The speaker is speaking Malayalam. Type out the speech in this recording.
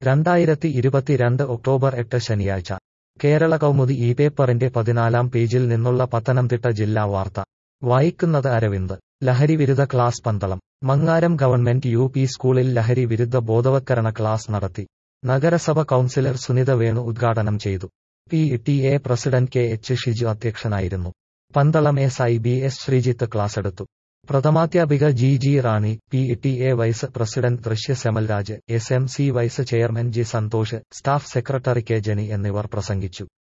രണ്ടായിരത്തി ഇരുപത്തിരണ്ട് ഒക്ടോബർ എട്ട് ശനിയാഴ്ച കേരള കൗമുദി ഈ പേപ്പറിന്റെ പതിനാലാം പേജിൽ നിന്നുള്ള പത്തനംതിട്ട ജില്ലാ വാർത്ത വായിക്കുന്നത് അരവിന്ദ് ലഹരി വിരുദ്ധ class Pandalam Mangaram government U P സ്കൂളിൽ ലഹരി വിരുദ്ധ ബോധവത്കരണ ക്ലാസ് നടത്തി നഗരസഭ കൗൺസിലർ സുനിത വേണു ഉദ്ഘാടനം ചെയ്തു P T A president K H Shiju അധ്യക്ഷനായിരുന്നു Pandalam S I B S Sreejith ക്ലാസെടുത്തു പ്രഥമാധ്യാപിക G G Rani P T A vice president Drishya Semalraj S M C vice chairman G Santhosh staff secretary K Jani എന്നിവർ പ്രസംഗിച്ചു